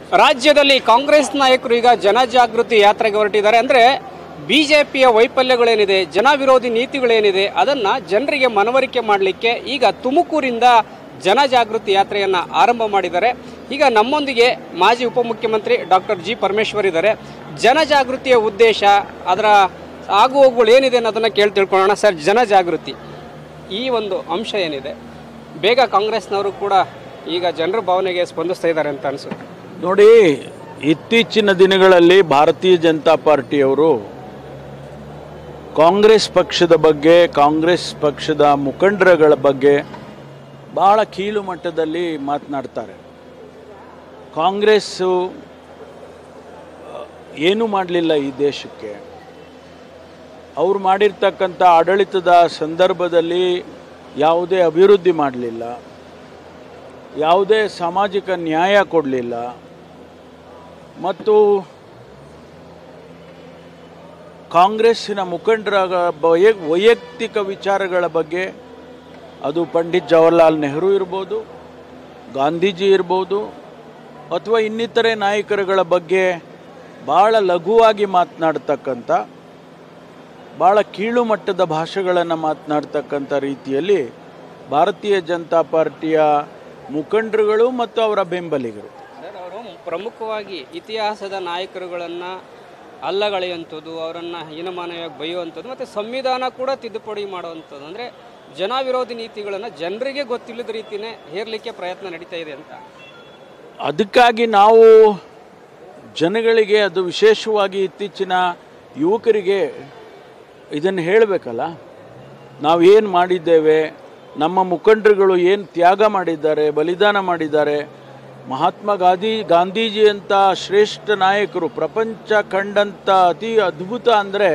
ರಾಜ್ಯದಲ್ಲಿ ಕಾಂಗ್ರೆಸ್ ನಾಯಕರು ಈಗ ಜನಜಾಗೃತಿ ಯಾತ್ರೆಗೆ ಹೊರಟಿದ್ದಾರೆ ಅಂದರೆ ಬಿ ಜೆ ಪಿಯ ವೈಫಲ್ಯಗಳೇನಿದೆ ಜನ ವಿರೋಧಿ ನೀತಿಗಳೇನಿದೆ ಅದನ್ನು ಜನರಿಗೆ ಮನವರಿಕೆ ಮಾಡಲಿಕ್ಕೆ ಈಗ ತುಮಕೂರಿಂದ ಜನಜಾಗೃತಿ ಯಾತ್ರೆಯನ್ನು ಆರಂಭ ಮಾಡಿದ್ದಾರೆ ಈಗ ನಮ್ಮೊಂದಿಗೆ ಮಾಜಿ ಉಪಮುಖ್ಯಮಂತ್ರಿ ಡಾಕ್ಟರ್ ಜಿ ಪರಮೇಶ್ವರ್ ಇದ್ದಾರೆ ಜನಜಾಗೃತಿಯ ಉದ್ದೇಶ ಅದರ ಆಗು ಹೋಗುಗಳು ಏನಿದೆ ಅನ್ನೋದನ್ನು ಕೇಳಿ ತಿಳ್ಕೊಳ್ಳೋಣ ಸರ್ ಜನಜಾಗೃತಿ ಈ ಒಂದು ಅಂಶ ಏನಿದೆ ಬೇಗ ಕಾಂಗ್ರೆಸ್ನವರು ಕೂಡ ಈಗ ಜನರ ಭಾವನೆಗೆ ಸ್ಪಂದಿಸ್ತಾ ಇದ್ದಾರೆ ಅಂತ ಅನಿಸುತ್ತೆ ನೋಡಿ ಇತ್ತೀಚಿನ ದಿನಗಳಲ್ಲಿ ಭಾರತೀಯ ಜನತಾ ಪಾರ್ಟಿಯವರು ಕಾಂಗ್ರೆಸ್ ಪಕ್ಷದ ಬಗ್ಗೆ ಕಾಂಗ್ರೆಸ್ ಪಕ್ಷದ ಮುಖಂಡರುಗಳ ಬಗ್ಗೆ ಬಹಳ ಕೀಳು ಮಟ್ಟದಲ್ಲಿ ಮಾತನಾಡ್ತಾರೆ ಕಾಂಗ್ರೆಸ್ಸು ಏನೂ ಮಾಡಲಿಲ್ಲ ಈ ದೇಶಕ್ಕೆ ಅವ್ರು ಮಾಡಿರ್ತಕ್ಕಂಥ ಆಡಳಿತದ ಸಂದರ್ಭದಲ್ಲಿ ಯಾವುದೇ ಅಭಿವೃದ್ಧಿ ಮಾಡಲಿಲ್ಲ ಯಾವುದೇ ಸಾಮಾಜಿಕ ನ್ಯಾಯ ಕೊಡಲಿಲ್ಲ ಮತ್ತು ಕಾಂಗ್ರೆಸ್ಸಿನ ಮುಖಂಡರ ವಯ ವೈಯಕ್ತಿಕ ವಿಚಾರಗಳ ಬಗ್ಗೆ ಅದು ಪಂಡಿತ್ ಜವಾಹರ್ಲಾಲ್ ನೆಹರು ಇರ್ಬೋದು ಗಾಂಧೀಜಿ ಇರ್ಬೋದು ಅಥವಾ ಇನ್ನಿತರೆ ನಾಯಕರುಗಳ ಬಗ್ಗೆ ಭಾಳ ಲಘುವಾಗಿ ಮಾತನಾಡ್ತಕ್ಕಂಥ ಭಾಳ ಕೀಳು ಮಟ್ಟದ ಭಾಷೆಗಳನ್ನು ಮಾತನಾಡ್ತಕ್ಕಂಥ ರೀತಿಯಲ್ಲಿ ಭಾರತೀಯ ಜನತಾ ಪಾರ್ಟಿಯ ಮುಖಂಡರುಗಳು ಮತ್ತು ಅವರ ಬೆಂಬಲಿಗರು ಸರ್ ಅವರು ಪ್ರಮುಖವಾಗಿ ಇತಿಹಾಸದ ನಾಯಕರುಗಳನ್ನು ಅಲ್ಲಗಳೆಯುವಂಥದ್ದು ಅವರನ್ನು ಹೀನಮಾನವಾಗಿ ಬೈಯುವಂಥದ್ದು ಮತ್ತು ಸಂವಿಧಾನ ಕೂಡ ತಿದ್ದುಪಡಿ ಮಾಡುವಂಥದ್ದು ಅಂದರೆ ಜನ ವಿರೋಧಿ ನೀತಿಗಳನ್ನು ಜನರಿಗೆ ಗೊತ್ತಿಲ್ಲದ ರೀತಿಯೇ ಹೇರಲಿಕ್ಕೆ ಪ್ರಯತ್ನ ನಡೀತಾ ಇದೆ ಅಂತ ಅದಕ್ಕಾಗಿ ನಾವು ಜನಗಳಿಗೆ ಅದು ವಿಶೇಷವಾಗಿ ಇತ್ತೀಚಿನ ಯುವಕರಿಗೆ ಇದನ್ನು ಹೇಳಬೇಕಲ್ಲ ನಾವು ಏನು ಮಾಡಿದ್ದೇವೆ ನಮ್ಮ ಮುಖಂಡರುಗಳು ಏನು ತ್ಯಾಗ ಮಾಡಿದ್ದಾರೆ ಬಲಿದಾನ ಮಾಡಿದ್ದಾರೆ ಮಹಾತ್ಮ ಗಾಂಧಿ ಗಾಂಧೀಜಿ ಅಂತ ಶ್ರೇಷ್ಠ ನಾಯಕರು ಪ್ರಪಂಚ ಕಂಡಂಥ ಅತಿ ಅದ್ಭುತ ಅಂದರೆ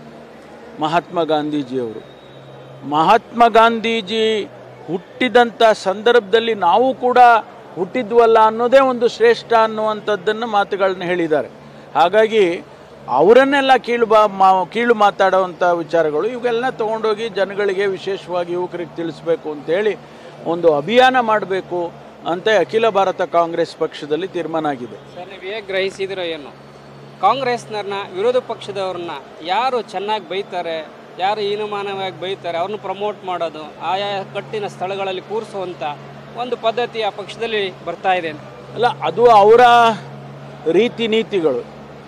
ಮಹಾತ್ಮ ಗಾಂಧೀಜಿಯವರು ಮಹಾತ್ಮ ಗಾಂಧೀಜಿ ಹುಟ್ಟಿದಂಥ ಸಂದರ್ಭದಲ್ಲಿ ನಾವು ಕೂಡ ಹುಟ್ಟಿದ್ವಲ್ಲ ಅನ್ನೋದೇ ಒಂದು ಶ್ರೇಷ್ಠ ಅನ್ನುವಂಥದ್ದನ್ನು ಮಾತುಗಳನ್ನ ಹೇಳಿದ್ದಾರೆ ಹಾಗಾಗಿ ಅವರನ್ನೆಲ್ಲ ಕೀಳು ಬಾ ಮಾ ಕೀಳು ಮಾತಾಡುವಂಥ ವಿಚಾರಗಳು ಇವೆಲ್ಲ ತೊಗೊಂಡೋಗಿ ಜನಗಳಿಗೆ ವಿಶೇಷವಾಗಿ ಯುವಕರಿಗೆ ತಿಳಿಸ್ಬೇಕು ಅಂತೇಳಿ ಒಂದು ಅಭಿಯಾನ ಮಾಡಬೇಕು ಅಂತ ಅಖಿಲ ಭಾರತ ಕಾಂಗ್ರೆಸ್ ಪಕ್ಷದಲ್ಲಿ ತೀರ್ಮಾನ ಆಗಿದೆ ಸರ್ ನೀವು ಹೇಗೆ ಗ್ರಹಿಸಿದಿರೋ ಏನು ಕಾಂಗ್ರೆಸ್ನವ್ರನ್ನ ವಿರೋಧ ಪಕ್ಷದವ್ರನ್ನ ಯಾರು ಚೆನ್ನಾಗಿ ಬೈತಾರೆ ಯಾರು ಹೀನಮಾನವಾಗಿ ಬೈತಾರೆ ಅವ್ರನ್ನ ಪ್ರಮೋಟ್ ಮಾಡೋದು ಆಯಾ ಕಟ್ಟಿನ ಸ್ಥಳಗಳಲ್ಲಿ ಕೂರಿಸುವಂಥ ಒಂದು ಪದ್ಧತಿ ಆ ಪಕ್ಷದಲ್ಲಿ ಬರ್ತಾ ಇದೆ ಅಂತ ಅಲ್ಲ ಅದು ಅವರ ರೀತಿ ನೀತಿಗಳು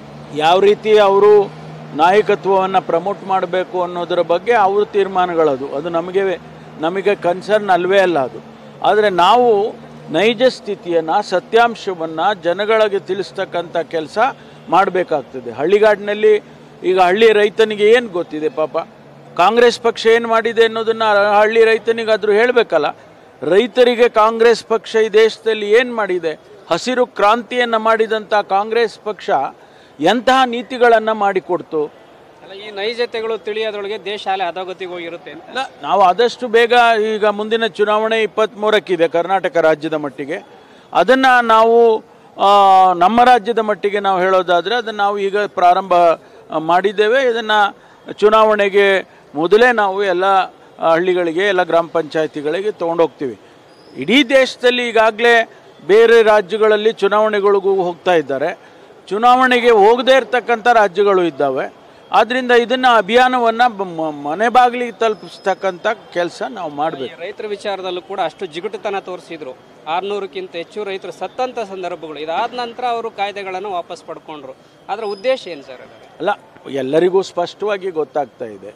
ಯಾವ ರೀತಿ ಅವರು ನಾಯಕತ್ವವನ್ನು ಪ್ರಮೋಟ್ ಮಾಡಬೇಕು ಅನ್ನೋದರ ಬಗ್ಗೆ ಅವ್ರ ತೀರ್ಮಾನಗಳದು ಅದು ನಮಗೆ ನಮಗೆ ಕನ್ಸರ್ನ್ ಅಲ್ವೇ ಅಲ್ಲ ಅದು ಆದರೆ ನಾವು ನೈಜ ಸ್ಥಿತಿಯನ್ನು ಸತ್ಯಾಂಶವನ್ನು ಜನಗಳಿಗೆ ತಿಳಿಸ್ತಕ್ಕಂಥ ಕೆಲಸ ಮಾಡಬೇಕಾಗ್ತದೆ ಹಳ್ಳಿಗಾಡಿನಲ್ಲಿ ಈಗ ಹಳ್ಳಿ ರೈತನಿಗೆ ಏನು ಗೊತ್ತಿದೆ ಪಾಪ ಕಾಂಗ್ರೆಸ್ ಪಕ್ಷ ಏನು ಮಾಡಿದೆ ಅನ್ನೋದನ್ನು ಹಳ್ಳಿ ರೈತನಿಗಾದರೂ ಹೇಳಬೇಕಲ್ಲ ರೈತರಿಗೆ ಕಾಂಗ್ರೆಸ್ ಪಕ್ಷ ಈ ದೇಶದಲ್ಲಿ ಏನು ಮಾಡಿದೆ ಹಸಿರು ಕ್ರಾಂತಿಯನ್ನು ಮಾಡಿದಂಥ ಕಾಂಗ್ರೆಸ್ ಪಕ್ಷ ಎಂತಹ ನೀತಿಗಳನ್ನು ಮಾಡಿಕೊಡ್ತು ಅಲ್ಲ ಈ ನೈಜತೆಗಳು ತಿಳಿಯೋದ್ರೊಳಗೆ ದೇಶ ಅಲ್ಲೇ ಅಧೋಗತಿಗೆ ಹೋಗಿರುತ್ತೆ ಅಂತ ಅಲ್ಲ ನಾವು ಆದಷ್ಟು ಬೇಗ ಈಗ ಮುಂದಿನ ಚುನಾವಣೆ ಇಪ್ಪತ್ತ್ಮೂರಕ್ಕಿದೆ ಕರ್ನಾಟಕ ರಾಜ್ಯದ ಮಟ್ಟಿಗೆ ಅದನ್ನು ನಾವು ಆ, ನಮ್ಮ ರಾಜ್ಯದ ಮಟ್ಟಿಗೆ ನಾವು ಹೇಳೋದಾದರೆ ಅದನ್ನು ನಾವು ಈಗ ಪ್ರಾರಂಭ ಆ, ಮಾಡಿದ್ದೇವೆ ಇದನ್ನು ಚುನಾವಣೆಗೆ ಮೊದಲೇ ನಾವು ಎಲ್ಲ ಹಳ್ಳಿಗಳಿಗೆ ಎಲ್ಲ ಗ್ರಾಮ ಪಂಚಾಯತಿಗಳಿಗೆ ತೊಗೊಂಡೋಗ್ತೀವಿ ಇಡೀ ದೇಶದಲ್ಲಿ ಈಗಾಗಲೇ ಬೇರೆ ರಾಜ್ಯಗಳಲ್ಲಿ ಚುನಾವಣೆಗಳಿಗೂ ಹೋಗ್ತಾ ಇದ್ದಾರೆ ಚುನಾವಣೆಗೆ ಹೋಗದೇ ಇರತಕ್ಕಂಥ ರಾಜ್ಯಗಳು ಇದ್ದಾವೆ ಆದ್ದರಿಂದ ಇದನ್ನು ಅಭಿಯಾನವನ್ನು ಮನೆ ಬಾಗಿಲಿಗೆ ತಲುಪಿಸ್ತಕ್ಕಂಥ ಕೆಲಸ ನಾವು ಮಾಡಬೇಕು ಈ ರೈತರ ವಿಚಾರದಲ್ಲೂ ಕೂಡ ಅಷ್ಟು ಜಿಗುಟುತನ ತೋರಿಸಿದ್ರು ಆರ್ನೂರಕ್ಕಿಂತ ಹೆಚ್ಚು ರೈತರು ಸತ್ತಂತ ಸಂದರ್ಭಗಳು ಇದಾದ ನಂತರ ಅವರು ಕಾಯ್ದೆಗಳನ್ನು ವಾಪಸ್ ಪಡ್ಕೊಂಡ್ರು ಅದರ ಉದ್ದೇಶ ಏನು ಸರ್ ಅದರ ಅಲ್ಲ ಎಲ್ಲರಿಗೂ ಸ್ಪಷ್ಟವಾಗಿ ಗೊತ್ತಾಗ್ತಾ ಇದೆ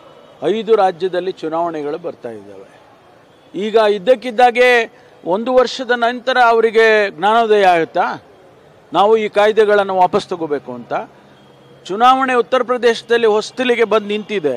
ಐದು ರಾಜ್ಯದಲ್ಲಿ ಚುನಾವಣೆಗಳು ಬರ್ತಾ ಇದ್ದಾವೆ ಈಗ ಇದ್ದಕ್ಕಿದ್ದಾಗೆ ಒಂದು ವರ್ಷದ ನಂತರ ಅವರಿಗೆ ಜ್ಞಾನೋದಯ ಆಗುತ್ತಾ ನಾವು ಈ ಕಾಯ್ದೆಗಳನ್ನು ವಾಪಸ್ ತಗೋಬೇಕು ಅಂತ ಚುನಾವಣೆ ಉತ್ತರ ಪ್ರದೇಶದಲ್ಲಿ ಹೊಸ್ತಲಿಗೆ ಬಂದು ನಿಂತಿದೆ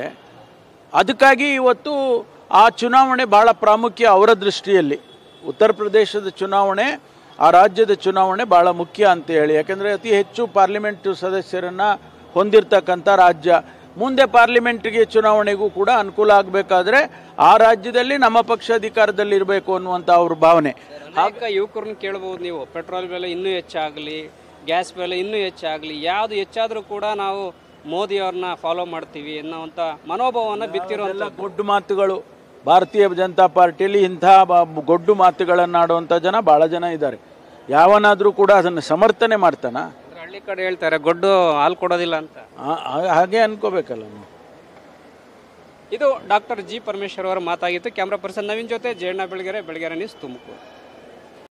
ಅದಕ್ಕಾಗಿ ಇವತ್ತು ಆ ಚುನಾವಣೆ ಭಾಳ ಪ್ರಾಮುಖ್ಯ ಅವರ ದೃಷ್ಟಿಯಲ್ಲಿ ಉತ್ತರ ಪ್ರದೇಶದ ಚುನಾವಣೆ ಆ ರಾಜ್ಯದ ಚುನಾವಣೆ ಭಾಳ ಮುಖ್ಯ ಅಂತ ಹೇಳಿ ಯಾಕೆಂದರೆ ಅತಿ ಹೆಚ್ಚು ಪಾರ್ಲಿಮೆಂಟ್ ಸದಸ್ಯರನ್ನು ಹೊಂದಿರತಕ್ಕಂಥ ರಾಜ್ಯ ಮುಂದೆ ಪಾರ್ಲಿಮೆಂಟ್ಗೆ ಚುನಾವಣೆಗೂ ಕೂಡ ಅನುಕೂಲ ಆಗಬೇಕಾದ್ರೆ ಆ ರಾಜ್ಯದಲ್ಲಿ ನಮ್ಮ ಪಕ್ಷ ಅಧಿಕಾರದಲ್ಲಿ ಇರಬೇಕು ಅನ್ನುವಂಥ ಅವ್ರ ಭಾವನೆ ಅನೇಕ ಯುವಕರನ್ನ ಕೇಳ್ಬೋದು ನೀವು ಪೆಟ್ರೋಲ್ ಬೆಲೆ ಇನ್ನೂ ಹೆಚ್ಚಾಗಲಿ ಗ್ಯಾಸ್ ಬೆಲೆ ಇನ್ನೂ ಹೆಚ್ಚಾಗಲಿ ಯಾವುದು ಹೆಚ್ಚಾದರೂ ಕೂಡ ನಾವು ಮೋದಿಯವ್ರನ್ನ ಫಾಲೋ ಮಾಡ್ತೀವಿ ಅನ್ನೋವಂಥ ಮನೋಭಾವವನ್ನು ಬಿತ್ತಿರುವಂಥ ಎಲ್ಲ ಗೊಡ್ಡು ಮಾತುಗಳು ಭಾರತೀಯ ಜನತಾ ಪಾರ್ಟಿಯಲ್ಲಿ ಇಂಥ ಬ- ಗೊಡ್ಡು ಮಾತುಗಳನ್ನಾಡುವಂಥ ಜನ ಭಾಳ ಜನ ಇದ್ದಾರೆ ಯಾವನಾದರೂ ಕೂಡ ಅದನ್ನು ಸಮರ್ಥನೆ ಮಾಡ್ತಾನಾ ಅಂದ್ರೆ ಹಳ್ಳಿ ಕಡೆ ಹೇಳ್ತಾರೆ ಗೊಡ್ಡು ಹಾಲು ಕೊಡೋದಿಲ್ಲ ಅಂತ ಆ- ಆ- ಹಾಗೆ ಅನ್ಕೋಬೇಕಲ್ಲ ನಾವು ಇದು ಡಾಕ್ಟರ್ ಜಿ ಪರಮೇಶ್ವರ್ ಅವರ ಮಾತಾಗಿತ್ತು ಕ್ಯಾಮ್ರಾ ಪರ್ಸನ್ ನವೀನ್ ಜೊತೆ ಜಯಣ್ಣ ಬೆಳಗೆರೆ ಬೆಳಗೆರೆ ನ್ಯೂಸ್ ತುಮಕೂರು